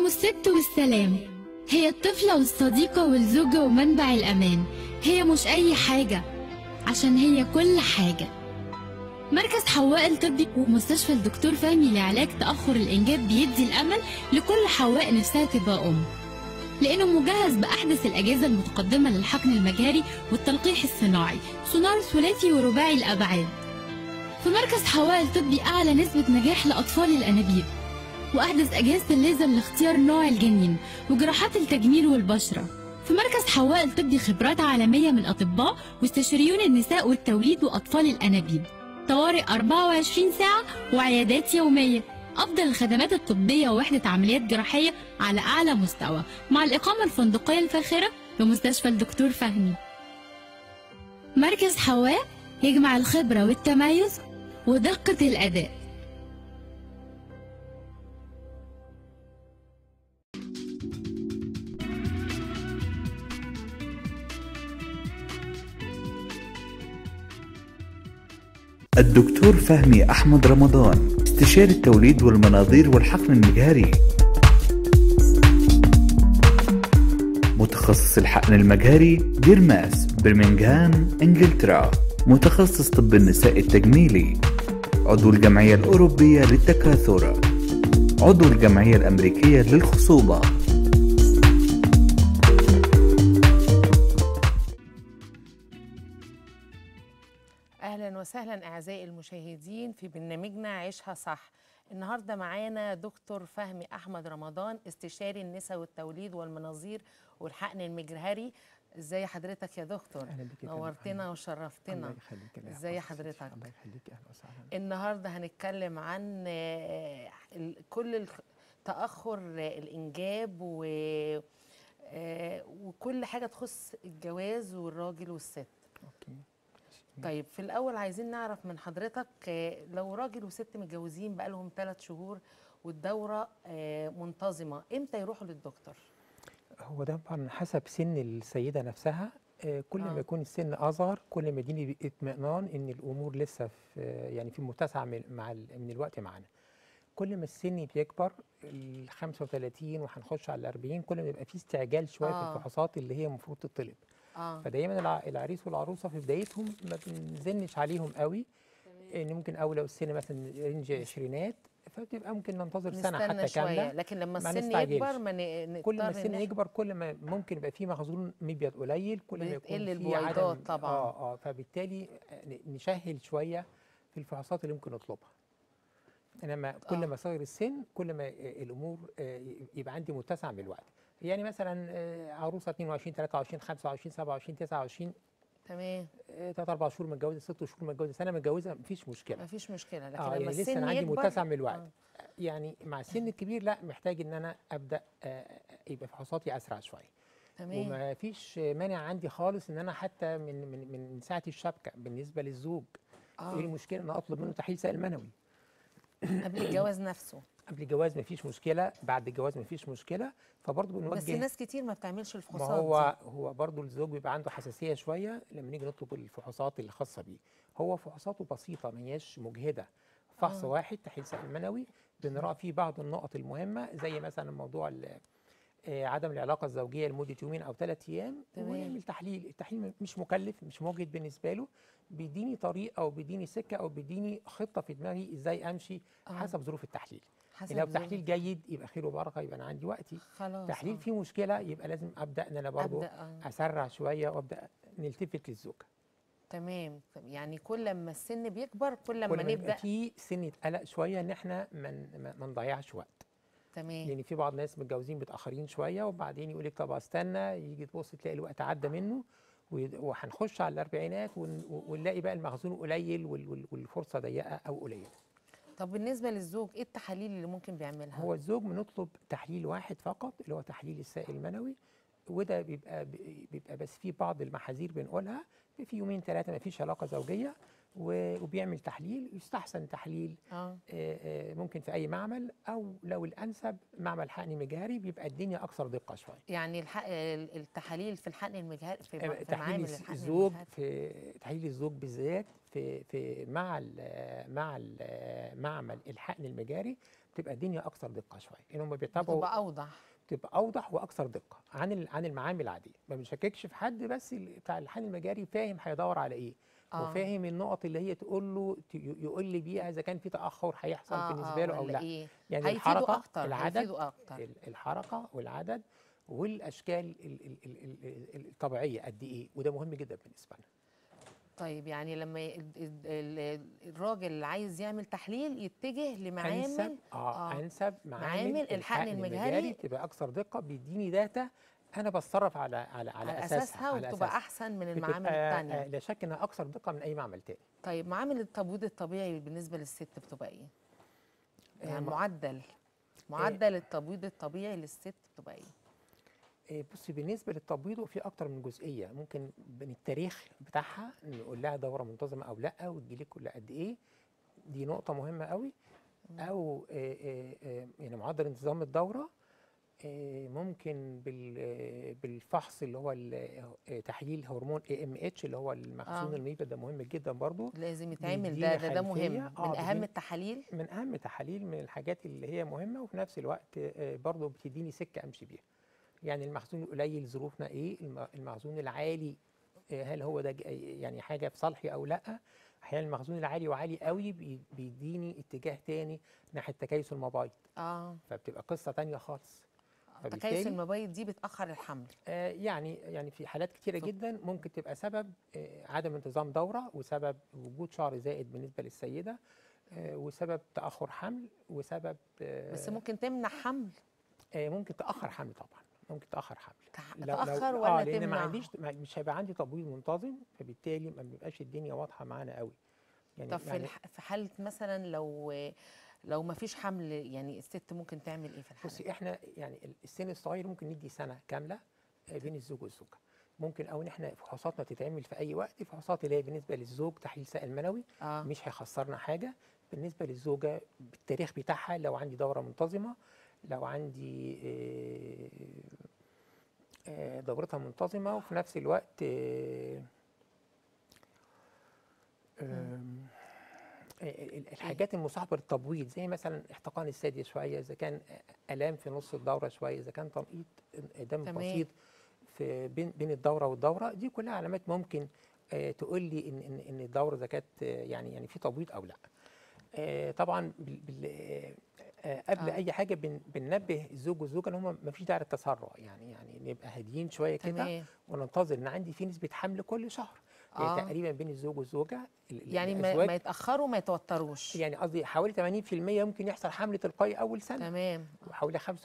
أم الست والسلام هي الطفلة والصديقة والزوجة ومنبع الأمان هي مش أي حاجة عشان هي كل حاجة مركز حواء الطبي ومستشفى الدكتور فهمي لعلاج تأخر الإنجاب بيدي الأمل لكل حواء نفسها تبقى أم لأنه مجهز بأحدث الأجهزة المتقدمة للحقن المجهري والتلقيح الصناعي سونار ثلاثي ورباعي الأبعاد في مركز حواء الطبي أعلى نسبة نجاح لأطفال الأنابيب وأحدث أجهزة الليزر لاختيار نوع الجنين وجراحات التجميل والبشرة في مركز حواء الطبي خبرات عالمية من أطباء واستشاريون النساء والتوليد وأطفال الأنابيب طوارئ 24 ساعة وعيادات يومية أفضل الخدمات الطبية ووحدة عمليات جراحية على أعلى مستوى مع الإقامة الفندقية الفاخرة بمستشفى الدكتور فهمي مركز حواء يجمع الخبرة والتميز ودقة الأداء الدكتور فهمي أحمد رمضان استشاري التوليد والمناظير والحقن المجهري متخصص الحقن المجهري ديرماس برمنغهام انجلترا متخصص طب النساء التجميلي عضو الجمعية الأوروبية للتكاثر عضو الجمعية الأمريكية للخصوبة اهلا وسهلا اعزائي المشاهدين في برنامجنا عيشها صح النهارده معانا دكتور فهمي احمد رمضان استشاري النساء والتوليد والمناظير والحقن المجهري ازاي حضرتك يا دكتور أهلا بك يا فندم. نورتنا الله وشرفتنا يخليك الله ازاي يحفظك. حضرتك الله يخليك اهلا وسهلا النهارده هنتكلم عن آه، ال- كل الخ- تاخر آه، الانجاب و آه، وكل حاجه تخص الجواز والراجل والست اوكي طيب في الأول عايزين نعرف من حضرتك آه، لو راجل وست متجوزين بقالهم ثلاث شهور والدورة آه، منتظمة إمتى يروحوا للدكتور؟ هو ده طبعا حسب سن السيده نفسها آه، كل آه. ما يكون السن اصغر كل ما يديني اطمئنان ان الامور لسه في يعني في متسع من مع ال- من الوقت معانا كل ما السن بيكبر ال 35 وهنخش على ال 40 كل ما يبقى في استعجال شويه آه. في الفحوصات اللي هي المفروض تطلب آه فدايما الع- العريس والعروسه في بدايتهم ما بنزنش عليهم قوي ان ممكن اول لو السن مثلا رينج عشرينات فبتبقى ممكن ننتظر سنه نستنى حتى شوية كامله لكن لما ما السن نستعجلش. يكبر ما ن- كل ما نضطر السن إن إحنا- يكبر كل ما ممكن يبقى في مخزون مبيض قليل كل ما يكون بتقل في البويضات عدم طبعاً. اه اه فبالتالي ن- نسهل شويه في الفحوصات اللي ممكن نطلبها انما كل آه. ما صغر السن كل ما آه، الامور آه، يبقى عندي متسع من الوقت يعني مثلا آه، عروسه 22 23 25 27 29 تمام 3 4 شهور متجوزه 6 شهور متجوزه سنه متجوزه مفيش مشكله مفيش مشكلة لكن اه لما يعني لسه السن انا عندي يكبر متسع من الوقت آه. يعني مع السن الكبير لا محتاج ان انا ابدا آه، يبقى فحوصاتي اسرع شويه تمام وما فيش مانع عندي خالص ان انا حتى من من من ساعه الشبكه بالنسبه للزوج ايه آه المشكله ان أنا اطلب منه تحليل سائل منوي قبل الجواز نفسه قبل الجواز مفيش مشكله بعد الجواز مفيش مشكله فبرضه بنوجه بس ناس كتير ما بتعملش ما الفحوصات هو دي هو برضه الزوج بيبقى عنده حساسيه شويه لما نيجي نطلب الفحوصات الخاصه بيه هو فحوصاته بسيطه ما هياش مجهده فحص آه. واحد تحليل سائل منوي بنراعي فيه بعض النقط المهمه زي مثلا موضوع ال- آه، عدم العلاقه الزوجيه لمده يومين او ثلاث ايام تمام. ويعمل تحليل التحليل مش مكلف مش مجهد بالنسبه له بيديني طريق او بيديني سكه او بيديني خطه في دماغي ازاي امشي آه. حسب ظروف التحليل حسب لو ظروف- تحليل جيد يبقى خير وبركه يبقى انا عندي وقتي خلاص تحليل آه. فيه مشكله يبقى لازم ابدا ان انا برضه أبدأ آه. اسرع شويه وابدا نلتفت للزوج تمام طب يعني كل ما السن بيكبر كل كل ما ما نبدأ يبقى في سنه قلق شويه ان احنا من ما ما نضيعش وقت تمام لان في بعض الناس متجوزين متاخرين شويه وبعدين يقول لك طب استنى يجي تبص تلاقي الوقت عدى منه وي- وهنخش على الاربعينات ون- ونلاقي بقى المخزون قليل وال- وال- والفرصه ضيقه او قليله طب بالنسبة للزوج ايه التحاليل اللي ممكن بيعملها؟ هو الزوج بنطلب تحليل واحد فقط اللي هو تحليل السائل المنوي وده بيبقى بيبقى بس في بعض المحاذير بنقولها في يومين ثلاثه ما فيش علاقه زوجيه و- وبيعمل تحليل يستحسن تحليل اه آه، آه، ممكن في اي معمل او لو الانسب معمل حقن مجهري بيبقى الدنيا اكثر دقه شويه يعني الحق ال- التحاليل في الحقن المجهري في, آه، مع- في تحليل معامل الز- الحقن الزوج المجهري في تحليل الزوج بالذات في في مع ال مع ال معمل الحقن المجاري تبقى الدنيا اكثر دقه شويه ان هم بيتابعوا بتبقى اوضح تبقى اوضح واكثر دقه عن ال- عن المعامل العاديه ما بنشككش في حد بس ال- بتاع الحقن المجاري فاهم هيدور على ايه آه. وفاهم النقط اللي هي تقول له ت- ي- يقول لي بيها اذا كان في تاخر هيحصل آه، بالنسبه آه، له او ولا لا إيه؟ يعني هيفيدوا الحركه اكتر العدد هيفيدوا اكتر ال- الحركه والعدد والاشكال ال- ال- ال- ال- ال- الطبيعيه قد ايه وده مهم جدا بالنسبه لنا طيب يعني لما ي- ال- ال- ال- الراجل اللي عايز يعمل تحليل يتجه لمعامل انسب اه, آه. انسب معامل, معامل الحقن المجهري. تبقى اكثر دقه بيديني داتا انا بتصرف على على على, على اساسها اساسها على وتبقى أساسها. احسن من المعامل بتبقى، آه، الثانيه لا شك انها اكثر دقه من اي معمل تاني طيب معامل التبويض الطبيعي بالنسبه للست بتبقى ايه؟ آه، يعني مع- معدل معدل التبويض الطبيعي للست بتبقى ايه؟ إيه، بصي بالنسبه للتبويض في اكتر من جزئيه ممكن من التاريخ بتاعها نقول لها دوره منتظمه او لا والجليد كلها قد ايه دي نقطه مهمه قوي او إيه إيه إيه يعني معدل انتظام الدوره إيه، ممكن بال- إيه، بالفحص اللي هو ال- إيه، تحليل هرمون اي ام اتش اللي هو المخزون آه. الميبا ده مهم جدا برضو لازم يتعمل بيديني ده ده, ده مهم خلفية. من آه، اهم بيديني- التحاليل من اهم تحاليل من الحاجات اللي هي مهمه وفي نفس الوقت آه، برضه بتديني سكه امشي بيها يعني المخزون القليل ظروفنا ايه الم- المخزون العالي آه، هل هو ده ج- يعني حاجه في صالحي او لا احيانا المخزون العالي وعالي قوي بي- بيديني اتجاه تاني ناحيه تكيس المبايض اه فبتبقى قصه تانية خالص تكيس فبالتالي- المبايض دي بتاخر الحمل آه، يعني يعني في حالات كتيره طب- جدا ممكن تبقى سبب آه، عدم انتظام دوره وسبب وجود شعر زائد بالنسبه للسيده آه، وسبب تاخر حمل وسبب آه، بس ممكن تمنع حمل آه، ممكن تاخر حمل طبعا ممكن تاخر حمل تح- لو- لو- تاخر اه ولا لان ما تمنع عنديش ما- مش هيبقى عندي تبويض منتظم فبالتالي ما بيبقاش الدنيا واضحه معانا قوي يعني طب في, يعني الح... في حاله مثلا لو لو ما فيش حمل يعني الست ممكن تعمل ايه في الحاله بصي احنا يعني السن الصغير ممكن ندي سنه كامله آه، بين الزوج والزوجه ممكن او ان احنا فحوصاتنا تتعمل في اي وقت فحوصات اللي هي بالنسبه للزوج تحليل سائل منوي اه مش هيخسرنا حاجه بالنسبه للزوجه بالتاريخ بتاعها لو عندي دوره منتظمه لو عندي آه، آه، دورتها منتظمه وفي نفس الوقت آه، آم، آه، ال- الحاجات المصاحبه للتبويض زي مثلا احتقان الثدي شويه اذا كان الام في نص الدوره شويه اذا كان تنقيط دم تمام. بسيط في بين بين الدوره والدوره دي كلها علامات ممكن آه، تقول لي ان ان ان الدوره اذا كانت آه، يعني يعني في تبويض او لا آه، طبعا بال بال آه، آه، قبل آه. اي حاجه بن بننبه الزوج والزوجه ان هم ما فيش داعي للتسرع يعني يعني نبقى هاديين شويه كده تمام وننتظر ان عندي في نسبه حمل كل شهر يعني آه. تقريبا بين الزوج والزوجه ال- ال- يعني ما, الأزواج ما يتاخروا ما يتوتروش يعني قصدي حوالي 80% ممكن يحصل حمل تلقائي اول سنه تمام وحوالي 85%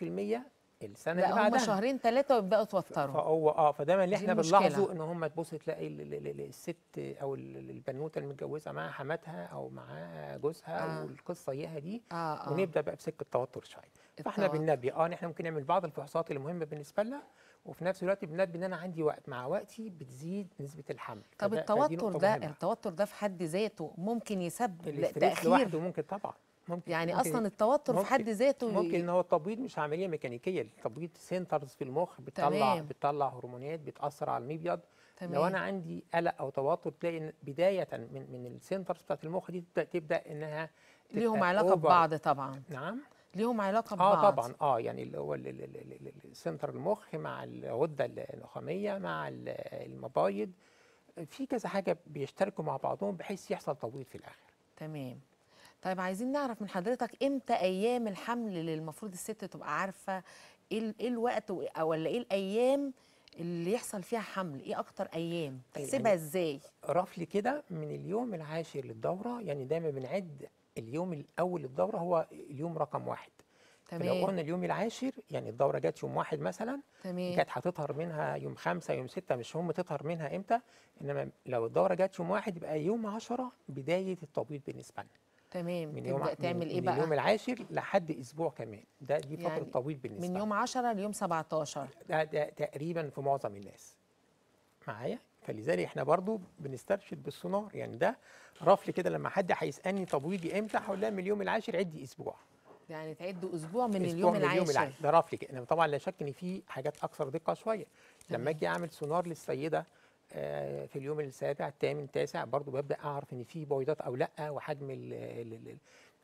السنه اللي لا هم بعدها شهرين ثلاثه ويبداوا يتوتروا فهو اه فدايما اللي دي احنا المشكلة. بنلاحظه ان هم تبص تلاقي ال- ال- ال- الست او ال- البنوته المتجوزه معاها حماتها او معاها جوزها آه. والقصه اياها دي اه اه ونبدا بقى في سكه توتر شويه فاحنا التوتر. بننبه اه ان احنا ممكن نعمل بعض الفحوصات اللي مهمه بالنسبه لنا وفي نفس الوقت بننبه ان انا عندي وقت مع وقتي بتزيد نسبه الحمل طب فده- فدي التوتر نقطة ده مهمة. التوتر ده في حد ذاته ممكن يسبب الاستريس تاخير لوحده ممكن طبعا ممكن يعني ممكن اصلا التوتر في ممكن- حد ذاته ممكن ان هو التبويض مش عمليه ميكانيكيه التبويض سنترز في المخ بتطلع تمام. بتطلع هرمونات بتاثر على المبيض تمام لو انا عندي قلق او توتر تلاقي إن بدايه من من السنترز بتاعت المخ دي تبدا تبدا انها تبقى ليهم علاقه over. ببعض طبعا نعم ليهم علاقه اه ببعض طبعا اه يعني اللي هو ال- ال- ال- ال- ال- السنتر المخ مع الغده النخاميه مع ال- المبايض في كذا حاجه بيشتركوا مع بعضهم بحيث يحصل تبويض في الاخر تمام طيب عايزين نعرف من حضرتك امتى ايام الحمل اللي المفروض الست تبقى عارفه ايه ال- إيه الوقت و- أو ولا ايه الايام اللي يحصل فيها حمل ايه اكتر ايام تحسبها يعني ازاي رفلي كده من اليوم العاشر للدوره يعني دايما بنعد اليوم الاول للدوره هو اليوم رقم واحد فلو تمام قلنا اليوم العاشر يعني الدوره جت يوم واحد مثلا تمام كانت هتطهر منها يوم خمسة يوم ستة مش هم تطهر منها امتى انما لو الدوره جت يوم واحد يبقى يوم عشرة بدايه التبويض بالنسبه لنا تمام من يوم تبدا ع- تعمل من ايه من اليوم بقى العاشر لحد اسبوع كمان ده دي فتره يعني تبويض بالنسبه من لنا. يوم 10 ليوم 17 ده, ده تقريبا في معظم الناس معايا فلذلك احنا برضو بنسترشد بالسونار يعني ده رفل كده لما حد هيسالني تبويضي امتى هقول لها من اليوم العاشر عدي اسبوع يعني تعدوا اسبوع من أسبوع اليوم من العاشر ده رفل كده إنما طبعا لا شك ان في حاجات اكثر دقه شويه لما تمام. اجي اعمل سونار للسيده آه، في اليوم السابع الثامن التاسع برضو ببدا اعرف ان في بويضات او لا وحجم ال ال ال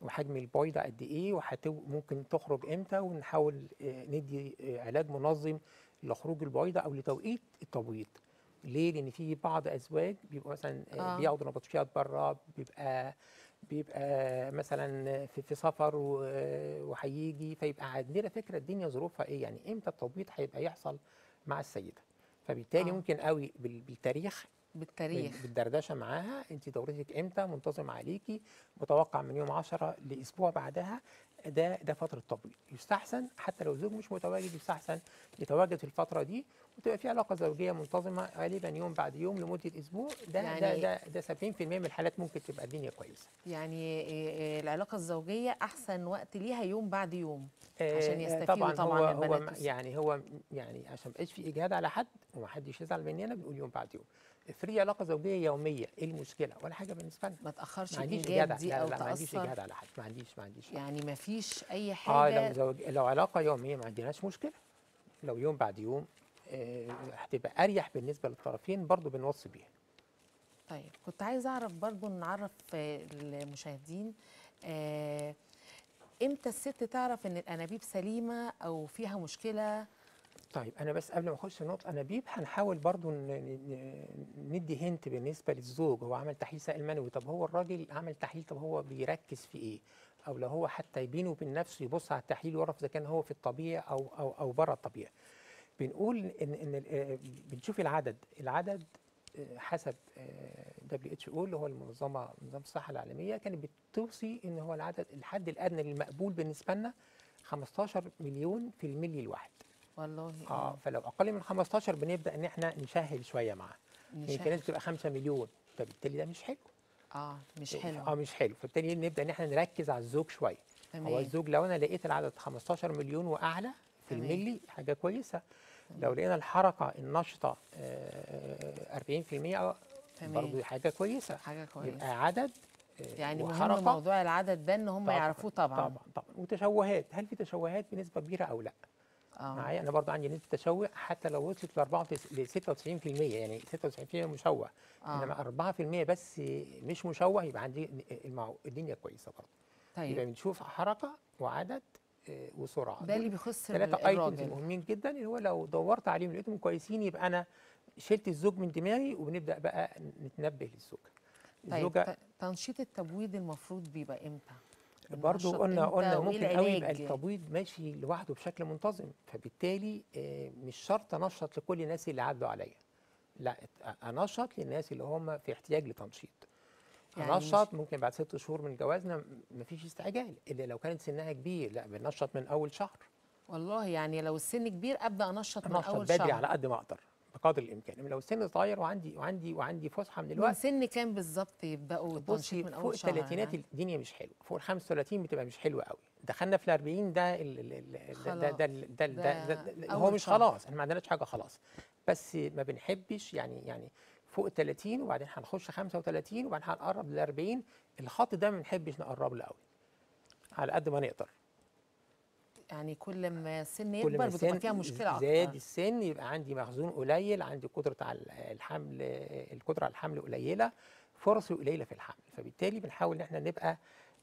وحجم البويضه قد ايه وممكن تخرج امتى ونحاول آه، ندي آه، علاج منظم لخروج البويضه او لتوقيت التبويض ليه لان في بعض ازواج بيبقوا مثلا آه. آه. بياخدوا نبطشيات بره بيبقى بيبقى مثلا في, في سفر و- وهيجي فيبقى عندنا فكره الدنيا ظروفها ايه يعني امتى التبويض هيبقى يحصل مع السيده فبالتالي آه. ممكن قوي بال- بالتاريخ بالتاريخ بال- بالدردشه معاها انت دورتك امتى منتظم عليكي متوقع من يوم 10 لاسبوع بعدها ده ده فتره تبويض يستحسن حتى لو الزوج مش متواجد يستحسن يتواجد في الفتره دي وتبقى في علاقه زوجيه منتظمه غالبا يوم بعد يوم لمده اسبوع ده يعني ده يعني- ده, ده 70% من الحالات ممكن تبقى الدنيا كويسه يعني إيه إيه العلاقه الزوجيه احسن وقت ليها يوم بعد يوم آه، عشان آه، يستفيدوا طبعا طبعاً هو البنات هو والس- يعني هو يعني عشان ما يبقاش في اجهاد على حد ومحدش يزعل مننا بنقول يوم بعد يوم افرضي علاقه زوجيه يوميه ايه المشكله ولا حاجه بالنسبه لنا ما تاخرش ما عنديش الانجاب اجهاد دي لا او لا ما عنديش تاثر اجهاد على حد ما عنديش ما عنديش يعني ما فيش اي اه حاجه لو زوج لو علاقه يوميه ما عندناش مشكله لو يوم بعد يوم آه، هتبقى اريح بالنسبه للطرفين برضو بنوصي بيها طيب كنت عايزه اعرف برضو نعرف آه، المشاهدين آه، امتى الست تعرف ان الانابيب سليمه او فيها مشكله طيب انا بس قبل ما اخش في نقطه انابيب هنحاول برضو ن- ن- ن- ندي هنت بالنسبه للزوج هو عمل تحليل سائل منوي طب هو الراجل عمل تحليل طب هو بيركز في ايه او لو هو حتى بينه وبين نفسه يبص على التحليل ويعرف اذا كان هو في الطبيعي او او او بره الطبيعي بنقول ان ان آه، بنشوف العدد العدد آه، حسب دبليو اتش او اللي هو المنظمه منظمه الصحه العالميه كانت بتوصي ان هو العدد الحد الادنى للمقبول بالنسبه لنا 15 مليون في الملي الواحد والله اه فلو اقل من 15 بنبدا ان احنا نسهل شويه معاه يعني في ناس بتبقى 5 مليون فبالتالي ده مش حلو اه مش حلو اه مش حلو فبالتالي نبدا ان احنا نركز على الزوج شويه هو تمام الزوج لو انا لقيت العدد 15 مليون واعلى في تمام. الملي حاجه كويسه لو لقينا الحركه النشطه آه، 40% آه، تمام. برضه حاجه كويسه حاجه كويسه يبقى عدد آه، يعني مهم وحركة. موضوع العدد ده ان هم طبعاً، يعرفوه طبعا طبعا طبعا وتشوهات هل في تشوهات بنسبه كبيره او لا اه معايا انا برضه عندي نسبه تشوه حتى لو وصلت ل 94 ل 96% يعني 96% مشوه آه. انما 4% بس مش مشوه يبقى عندي المعو... الدنيا كويسه برضه يبقى طيب بنشوف حركه وعدد آه، وسرعه ده اللي بيخص ثلاثه ال- ايتمز الراجل مهمين جدا اللي هو لو دورت عليهم لقيتهم كويسين يبقى انا شلت الزوج من دماغي وبنبدا بقى نتنبه للزوجه طيب الزوجه ت- تنشيط التبويض المفروض بيبقى امتى؟ برضو بننشط قلنا إمتى قلنا وإيه ممكن قوي يبقى العلاج؟ التبويض ماشي لوحده بشكل منتظم فبالتالي آه، مش شرط انشط لكل الناس اللي عدوا عليا لا ات- انشط للناس اللي هم في احتياج لتنشيط يعني انشط ممكن بعد ست شهور من جوازنا م- مفيش استعجال الا لو كانت سنها كبير لا بننشط من اول شهر والله يعني لو السن كبير ابدا انشط من انشط اول بدري شهر على قد ما اقدر بقدر الامكان إنما لو السن صغير وعندي وعندي وعندي فسحه من من الوقت سن كام بالظبط يبداوا التنشيط بصي من فوق اول شهر الثلاثينات يعني؟ الدنيا مش حلوه فوق ال 35 بتبقى مش حلوه قوي دخلنا في ال 40 ده ال ال ال ده ده ده, ده, ده, ده, ده, ده هو أول مش شهر. خلاص احنا ما عندناش حاجه خلاص بس ما بنحبش يعني يعني فوق ال 30 وبعدين هنخش 35 وبعدين هنقرب لل 40 الخط ده ما بنحبش نقرب له قوي على قد ما نقدر يعني كل ما السن كل يكبر ما بتبقى السن فيها مشكله زاد اكتر السن يبقى عندي مخزون قليل عندي قدره على الحمل القدره على الحمل قليله فرصي قليله في الحمل فبالتالي بنحاول ان احنا نبقى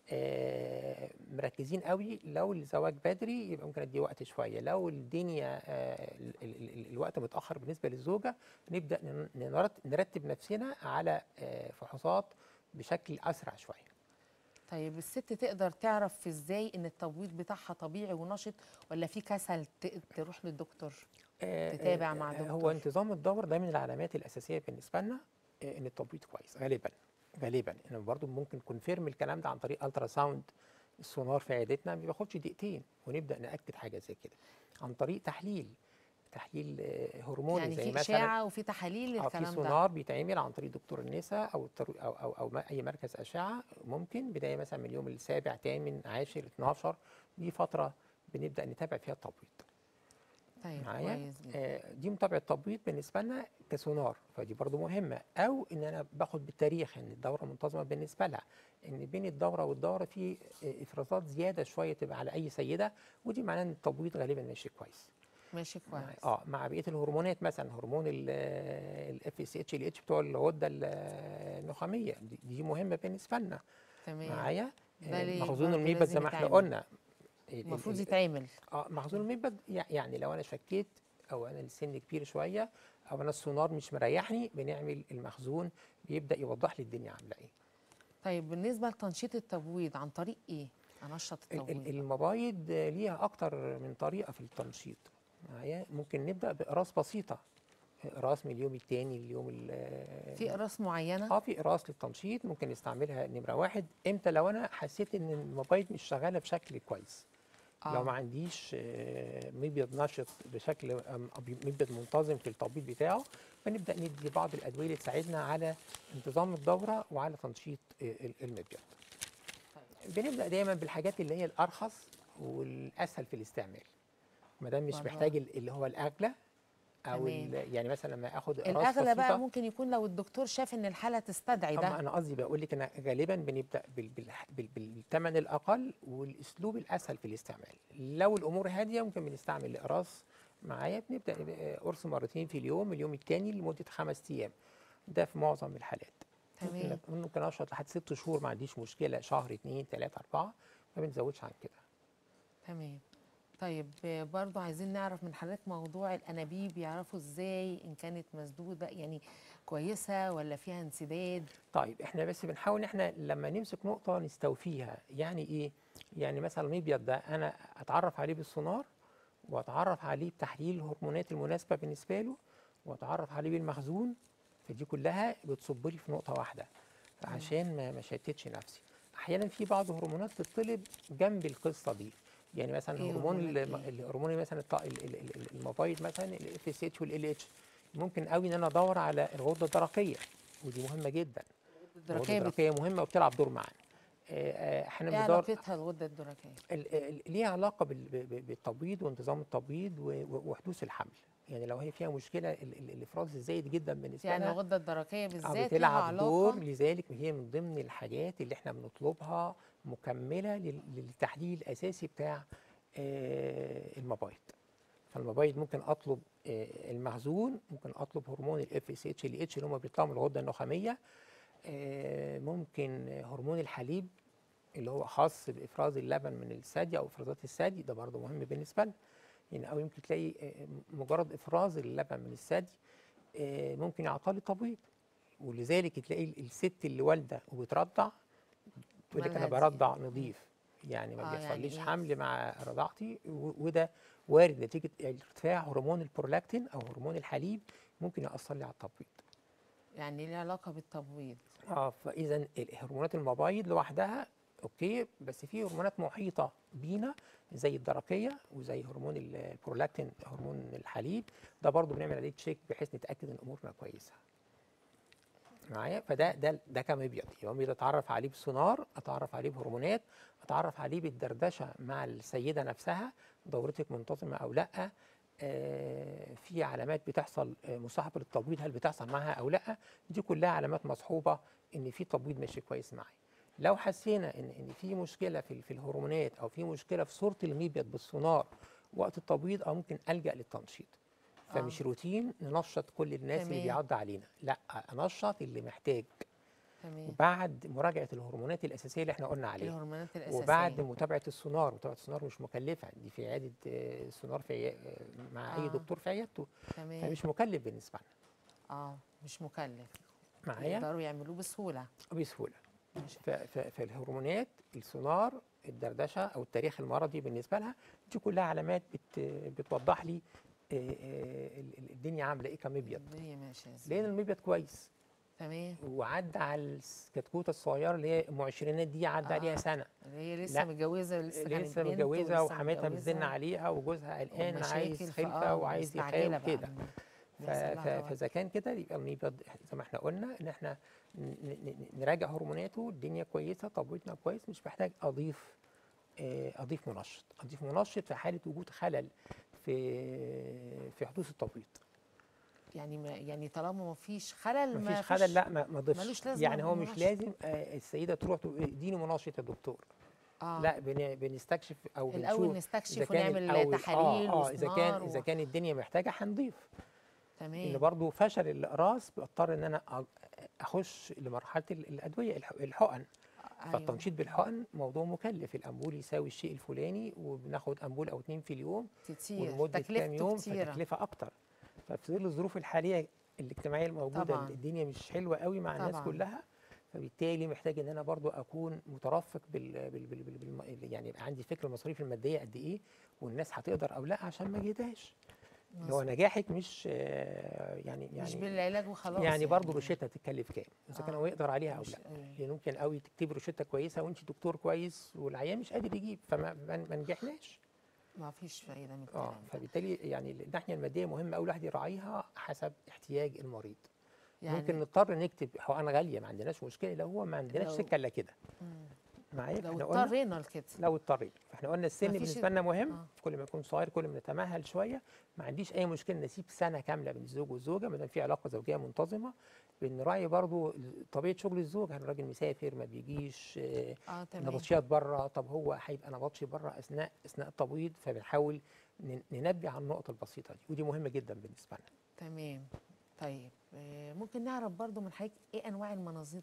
آه، مركزين قوي لو الزواج بدري يبقى ممكن ادي وقت شويه لو الدنيا آه، ال- ال- ال- الوقت متاخر بالنسبه للزوجه نبدا ن- نرت- نرتب نفسنا على آه، فحوصات بشكل اسرع شويه طيب الست تقدر تعرف ازاي ان التبويض بتاعها طبيعي ونشط ولا في كسل ت- تروح للدكتور آه، تتابع آه، مع آه، هو دكتور. انتظام الدور ده من العلامات الاساسيه بالنسبه لنا آه، ان التبويض كويس غالبا غالبا انا برضو ممكن كونفيرم الكلام ده عن طريق الترا ساوند السونار في عيادتنا ما بياخدش دقيقتين ونبدا ناكد حاجه زي كده عن طريق تحليل تحليل آه، هرموني يعني زي في مثلا اشاعه وفي تحاليل اه في للكلام ده سونار بيتعمل عن طريق دكتور النساء او التر- او او, أو ما- اي مركز اشعه ممكن بدايه مثلا من اليوم السابع ثامن عاشر 12 دي فتره بنبدا نتابع فيها التبويض طيب معايا كويس جدا آه، دي متابعه تبويض بالنسبه لنا كسونار فدي برضو مهمه او ان انا باخد بالتاريخ ان الدوره منتظمه بالنسبه لها ان بين الدوره والدوره في آه، افرازات زياده شويه تبقى على اي سيده ودي معناه ان التبويض غالبا ماشي كويس ماشي مع- كويس اه مع بقيه الهرمونات مثلا هرمون الاف اس اتش ال اتش بتوع الغده ال- النخاميه دي, دي مهمه بالنسبه لنا تمام معايا ده آه، ليه مخزون برضه الميبت لازم زي ما احنا يتعمل؟ قلنا ال- ال- المفروض ال- يتعمل اه مخزون الميبت يع- يعني لو انا شكيت او انا السن كبير شويه او انا السونار مش مريحني بنعمل المخزون بيبدا يوضح لي الدنيا عامله ايه طيب بالنسبه لتنشيط التبويض عن طريق ايه انشط ال- ال- التبويض من المبايض ليها اكتر من طريقه في التنشيط معايا ممكن نبدا باقراص بسيطه اقراص من اليوم الثاني لليوم ال- في اقراص معينه اه في اقراص للتنشيط ممكن نستعملها نمره واحد امتى لو انا حسيت ان المبايض مش شغاله بشكل كويس آه. لو ما عنديش آه، مبيض نشط بشكل آم، أو مبيض منتظم في التبويض بتاعه فنبدا ندي بعض الادويه اللي تساعدنا على انتظام الدوره وعلى تنشيط آه، ال- المبيض بنبدا دايما بالحاجات اللي هي الارخص والاسهل في الاستعمال ما دام مش والله. محتاج ال- اللي هو الاغلى او تمام. ال- يعني مثلا لما اخد اقراص الاغلى بسيطة بقى ممكن يكون لو الدكتور شاف ان الحاله تستدعي طبعا ده انا قصدي بقول لك انا غالبا بنبدا بال- بال- بال- بالثمن الاقل والاسلوب الاسهل في الاستعمال لو الامور هاديه ممكن بنستعمل الاقراص معايا بنبدا آه، قرص مرتين في اليوم اليوم الثاني لمده خمس ايام ده في معظم الحالات تمام. ممكن ممكن اشرط لحد ست شهور ما عنديش مشكله شهر اثنين ثلاثه اربعه ما بنزودش عن كده تمام طيب آه، برضو عايزين نعرف من حضرتك موضوع الانابيب يعرفوا ازاي ان كانت مسدوده يعني كويسه ولا فيها انسداد طيب احنا بس بنحاول ان احنا لما نمسك نقطه نستوفيها يعني ايه يعني مثلا المبيض ده انا اتعرف عليه بالسونار واتعرف عليه بتحليل الهرمونات المناسبه بالنسبه له واتعرف عليه بالمخزون فدي كلها بتصب لي في نقطه واحده عشان ما ما شتتش نفسي احيانا في بعض الهرمونات تطلب جنب القصه دي يعني مثلا إيه هرمون هرمونات الم- إيه؟ الهرمون مثلا الط- ال- ال- ال- المبايض مثلا الاف اس اتش والال اتش ممكن قوي ان انا ادور على الغده الدرقيه ودي مهمه جدا الغده الدرقيه بت... الدرقيه مهمه وبتلعب دور معانا آه، آه، احنا ايه بندور علاقتها الغده الدرقيه ال- ال- ليها علاقه بال- ب- ب- بالتبويض وانتظام التبويض و- و- وحدوث الحمل يعني لو هي فيها مشكله ال- ال- الافراز الزايد جدا بالنسبه يعني لها الغده الدرقيه آه، بالذات لها بتلعب دور علاقه لذلك هي من ضمن الحاجات اللي احنا بنطلبها مكمله لل- للتحليل الاساسي بتاع آه، المبايض فالمبايض ممكن اطلب آه، المخزون ممكن اطلب هرمون الاف اس اتش ال اتش اللي هم بيطلعوا من الغده النخاميه آه، ممكن هرمون الحليب اللي هو خاص بافراز اللبن من الثدي او افرازات الثدي ده برضه مهم بالنسبه لنا يعني او يمكن تلاقي آه، مجرد افراز اللبن من الثدي آه، ممكن يعطل التبويض ولذلك تلاقي ال- الست اللي والده وبترضع تقول لك انا مالها دي؟ برضع نظيف يعني ما آه، يعني بيحصليش إيه؟ حمل مع رضاعتي و- وده وارد نتيجه ارتفاع هرمون البرولاكتين او هرمون الحليب ممكن ياثر لي على التبويض يعني ليها علاقه بالتبويض اه فاذا هرمونات المبايض لوحدها اوكي بس في هرمونات محيطه بينا زي الدرقيه وزي هرمون ال- البرولاكتين هرمون الحليب ده برضو بنعمل عليه تشيك بحيث نتاكد ان امورنا كويسه معايا فده ده ده كمبيض يبقى مبيض اتعرف عليه بالسونار اتعرف عليه بهرمونات اتعرف عليه بالدردشه مع السيده نفسها دورتك منتظمه او لا آه، في علامات بتحصل آه، مصاحبه للتبويض هل بتحصل معاها او لا دي كلها علامات مصحوبه ان في تبويض ماشي كويس معايا لو حسينا ان ان في مشكله في في الهرمونات او في مشكله في صوره المبيض بالسونار وقت التبويض او ممكن الجا للتنشيط فمش روتين ننشط كل الناس اللي تمام. بيعدي علينا لا انشط اللي محتاج تمام بعد مراجعه الهرمونات الاساسيه اللي احنا قلنا عليها الهرمونات الاساسيه وبعد متابعه السونار متابعه السونار مش مكلفه دي في عياده آه، سونار في عيا- آه، مع آه. اي دكتور في عيادته تمام فمش مكلف بالنسبه لنا اه مش مكلف معايا يقدروا يعملوه بسهوله بسهوله ماشي. ف- ف- فالهرمونات السونار الدردشه او التاريخ المرضي بالنسبه لها دي كلها علامات بت بتوضح لي آه، آه، ال- ال- الدنيا عامله ايه كمبيض الدنيا ماشيه ازاي لان المبيض كويس تمام وعدى على الكتكوته الصغيره اللي هي ام عشرينات دي عدى آه. عليها سنه اللي هي لسه لا. متجوزه لسه كانت لسه بنت متجوزه ولسه وحماتها بتزن متجوزة عليها وجوزها قلقان ومشاكل عايز ف- خلفه آه، وعايز مستعجلة يخاف بقى كده من- ف- بيحصل لها ف- توتر. فاذا كان كده يبقى المبيض زي ما احنا قلنا ان احنا ن- ن- ن- نراجع هرموناته الدنيا كويسه تبويضنا كويس مش محتاج اضيف آه، اضيف منشط اضيف منشط في حاله وجود خلل في في حدوث التبويض يعني ما يعني طالما ما فيش خلل مفيش ما خلل لا ما ما ضيفش ملوش لازمة يعني هو مش المنشط. لازم آه، السيده تروح تقول اديني منشط يا دكتور آه. لا بن- بنستكشف او الأول بنشوف نستكشف إذا كان ونعمل الأول- تحاليل اه, آه اذا كان وسونار اذا و- كان الدنيا محتاجه هنضيف ان تمام برضو فشل الاقراص بضطر ان انا أ- اخش لمرحله ال- الادويه الح- الحقن أيوة. فالتنشيط بالحقن موضوع مكلف الامبول يساوي الشيء الفلاني وبناخد امبول او اتنين في اليوم كتير ولمده كام تكلفته يوم كتيرة فتكلفه اكتر ففي ظل الظروف الحاليه الاجتماعيه الموجوده طبعاً. الدنيا مش حلوه قوي مع الناس طبعاً. كلها فبالتالي محتاج ان انا برضو اكون مترفق بال, بال, بال, بال, بال يعني يبقى عندي فكره المصاريف الماديه قد ايه والناس هتقدر او لا عشان ما اجهدهاش اللي هو نجاحك مش آه، يعني يعني مش بالعلاج وخلاص يعني برضه روشته تتكلف كام اذا كان آه. هو يقدر عليها او مش- لا أيوة. يعني ممكن قوي تكتبي روشته كويسه وانت دكتور كويس والعيان مش قادر يجيب فما ما ما نجحناش ما فيش فايده من اه الكلام ده. فبالتالي يعني الناحيه الماديه مهمه قوي الواحد يراعيها حسب احتياج المريض يعني ممكن نضطر نكتب حقن غاليه ما عندناش مشكله لو هو ما عندناش لو- سكه الا كده مم. معايا لو احنا قلنا اضطرينا لكده لو اضطرينا فاحنا قلنا السن مفيش- بالنسبه لنا مهم آه. كل ما يكون صغير كل ما نتمهل شويه ما عنديش اي مشكله نسيب سنه كامله بين الزوج والزوجه ما دام في علاقه زوجيه منتظمه بنراعي برضو طبيعه شغل الزوج هل الراجل مسافر ما بيجيش آه، اه تمام نبطشيات بره طب هو هيبقى نبطشي بره اثناء اثناء التبويض فبنحاول ن- ننبه على النقطه البسيطه دي ودي مهمه جدا بالنسبه لنا تمام طيب آه، ممكن نعرف برضو من حضرتك ايه انواع المناظير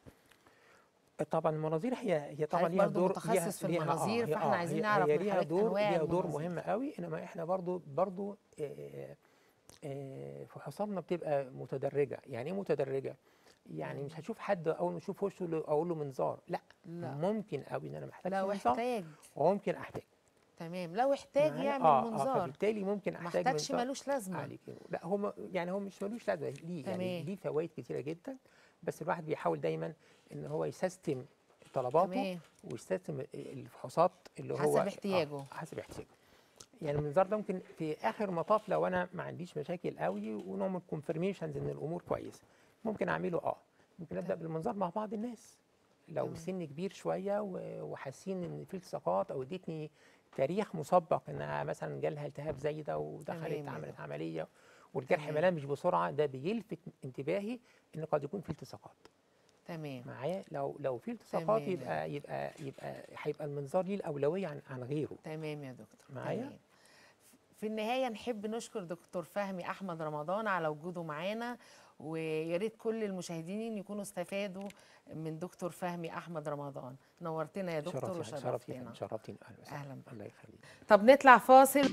طبعا المناظير هي هي طبعا حضرتك ليها برضو دور متخصص ليها في ليها- المناظير، هي- فاحنا عايزين هي- نعرف هي من ليها حضرتك دور أنواع ليها دور المناظير. مهم قوي انما احنا برضو برضو آه، آه، فحوصاتنا بتبقى متدرجه يعني ايه متدرجه يعني يعني مش هشوف حد اول ما اشوف وشه له- اقول له منظار لا, لا. ممكن قوي ان انا محتاج لو منظار احتاج وممكن احتاج تمام لو احتاج معايا؟ يعمل آه، آه منظار فبالتالي ممكن ما احتاج احتاجش منظار. ملوش لازمه عليك لا هو م- يعني هو مش ملوش لازمه ليه يعني تمام. ليه فوائد كتيره جدا بس الواحد بيحاول دايما ان هو يسيستم طلباته تمام ويستخدم الفحوصات اللي هو حسب آه، احتياجه. حسب احتياجه يعني المنظار ده ممكن في اخر مطاف لو انا ما عنديش مشاكل قوي ونعمل كونفirmations ان الامور كويسه ممكن اعمله اه ممكن ابدا تمام. بالمنظار مع بعض الناس لو تمام. سن كبير شويه و- وحاسين ان في التصاقات او ادتني تاريخ مسبق انها مثلا جالها التهاب زي ده ودخلت تمام. عملت عمليه والجرح تمام. ملامش بسرعه ده بيلفت انتباهي ان قد يكون في التصاقات تمام معايا لو لو في التصاقات تمام. يبقى يبقى يبقى هيبقى المنظار ليه الاولويه عن عن غيره تمام يا دكتور معايا؟ تمام. في النهايه نحب نشكر دكتور فهمي احمد رمضان على وجوده معانا ويا ريت كل المشاهدين يكونوا استفادوا من دكتور فهمي احمد رمضان نورتنا يا دكتور شرفتي شرفتي وشرفتنا شرفتيني اهلا وسهلا أهلاً بك. الله يخليك طب نطلع فاصل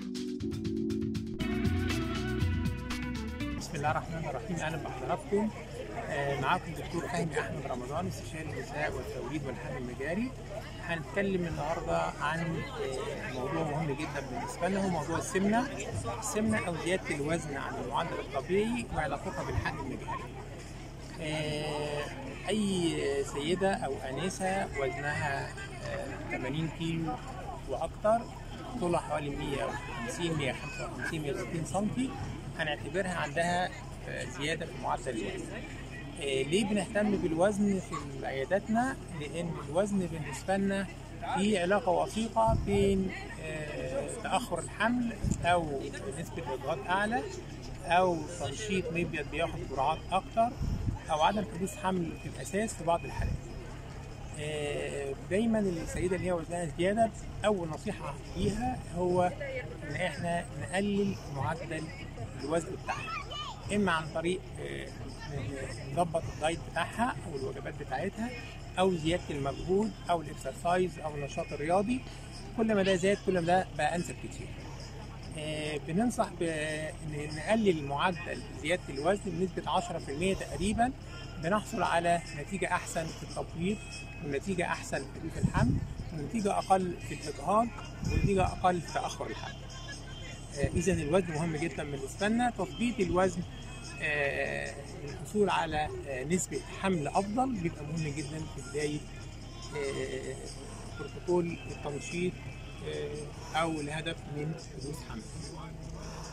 بسم الله الرحمن الرحيم اهلا بحضراتكم آه، معاكم دكتور فهمي احمد رمضان استشاري النساء والتوليد والحمل المجاري هنتكلم النهارده عن آه، موضوع مهم جدا بالنسبه لنا هو موضوع السمنه السمنه او زياده الوزن عن المعدل الطبيعي وعلاقتها بالحمل المجاري آه، اي سيده او انسه وزنها آه، 80 كيلو واكثر طولها حوالي 150 155 160 سم هنعتبرها عندها آه، زياده في معدل الوزن آه، ليه بنهتم بالوزن في عياداتنا لان الوزن بالنسبه لنا في علاقه وثيقه بين آه، تاخر الحمل او نسبه اجهاض اعلى او تنشيط مبيض بياخد جرعات اكتر او عدم حدوث حمل في الاساس في بعض الحالات آه، دايما السيده اللي هي وزنها زياده اول نصيحه ليها هو ان احنا نقلل معدل الوزن بتاعها اما عن طريق آه، ن- نظبط الدايت بتاعها او الوجبات بتاعتها او زياده المجهود او الاكسرسايز او النشاط الرياضي كل ما ده زاد كل ما ده بقى انسب كتير آه، بننصح بان نقلل معدل زياده الوزن بنسبه 10% تقريبا بنحصل على نتيجه احسن في التبويض ونتيجه احسن في حدوث الحمل ونتيجه اقل في الاجهاض ونتيجه اقل في تاخر الحمل. اذا الوزن مهم جدا بالنسبه لنا تظبيط الوزن آه، للحصول على آه، نسبه حمل افضل بيبقى مهم جدا في بدايه آه، بروتوكول التنشيط آه، او الهدف من حدوث حمل.